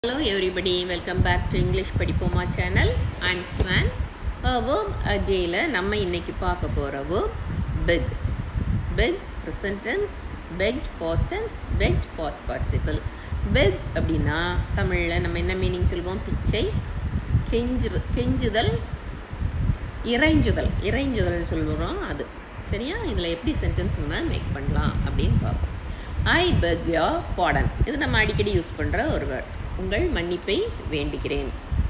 Hello everybody, welcome back to English படிப்போமா channel I'm Swan. A verb a dayல நம்ம இன்னைக்கு பார்க்க போகிற verb beg. beg present tense, begged past tense, begged past participle. beg அப்படின்னா தமிழில் நம்ம என்ன மீனிங் சொல்லுவோம் பிச்சை கெஞ்சு கெஞ்சுதல் இறைஞ்சுதல் இறைஞ்சுதல்னு சொல்லுறோம் அது சரியா இதில் எப்படி சென்டென்ஸ் நம்ம மேக் பண்ணலாம் அப்படின்னு பார்ப்போம் ஐ பெக் யோ பாடன் இது நம்ம அடிக்கடி யூஸ் பண்ணுற ஒரு வேர்ட் உங்கள் மன்னிப்பை வேண்டுகிறேன்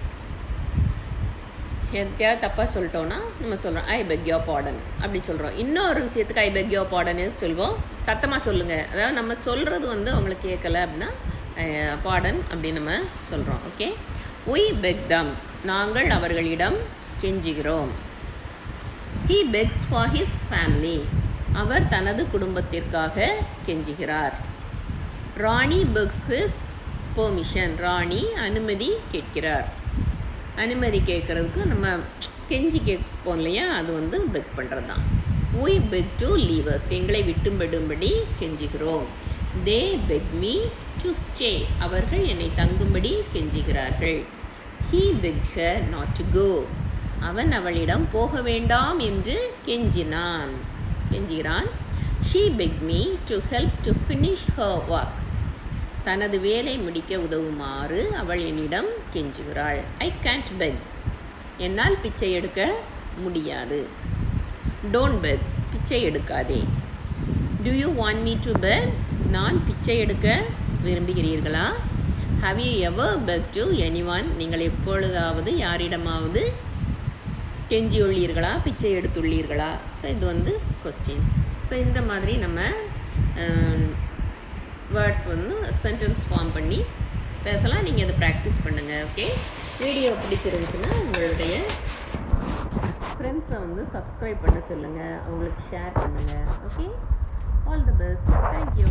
எதையாவது தப்பாக சொல்லிட்டோன்னா நம்ம சொல்கிறோம் ஐ பெக் யோ பாடன் அப்படி சொல்கிறோம் இன்னொரு விஷயத்துக்கு ஐ பெக் யோ பாடன் எதுக்கு சொல்வோம் சத்தமாக சொல்லுங்கள் அதாவது நம்ம சொல்கிறது வந்து அவங்களுக்கு கேட்கல அப்படின்னா பாடன் அப்படின்னு நம்ம சொல்கிறோம் ஓகே உய் பெக் தம் நாங்கள் அவர்களிடம் கெஞ்சுகிறோம் he begs for his family அவர் தனது குடும்பத்திற்காக கெஞ்சுகிறார் ராணி பெக்ஸ் ஹிஸ் பெர்மிஷன் ராணி அனுமதி கேட்கிறார் அனுமதி கேட்குறதுக்கு நம்ம கெஞ்சி கேட்போம் இல்லையா அது வந்து பெக் பண்ணுறது தான் உய் பெக் டு லீவர்ஸ் எங்களை விட்டும்படும்படி கெஞ்சுகிறோம் they beg me to stay அவர்கள் என்னை தங்கும்படி கெஞ்சுகிறார்கள் he beg her not to go அவன் அவளிடம் போக வேண்டாம் என்று கெஞ்சினான் கெஞ்சுகிறான் she beg me to help to finish her work தனது வேலை முடிக்க உதவுமாறு அவள் என்னிடம் கெஞ்சுகிறாள் ஐ கேண்ட் பெக் என்னால் பிச்சை எடுக்க முடியாது டோன்ட் பெக் பிச்சை எடுக்காதே do you want me to beg நான் பிச்சை எடுக்க விரும்புகிறீர்களா have you ever beg to anyone நீங்கள் எப்பொழுதாவது யாரிடமாவது கெஞ்சியுள்ளீர்களா பிச்சை எடுத்துள்ளீர்களா ஸோ இது வந்து கொஸ்டின் ஸோ இந்த மாதிரி நம்ம வேர்ட்ஸ் வந்து சென்டென்ஸ் ஃபார்ம் பண்ணி பேசலாம் நீங்கள் அதை ப்ராக்டிஸ் பண்ணுங்கள் ஓகே வீடியோ பிடிச்சிருந்துச்சுன்னா உங்களுடைய ஃப்ரெண்ட்ஸை வந்து சப்ஸ்கிரைப் பண்ண சொல்லுங்கள் அவங்களுக்கு ஷேர் பண்ணுங்கள் okay all the best thank you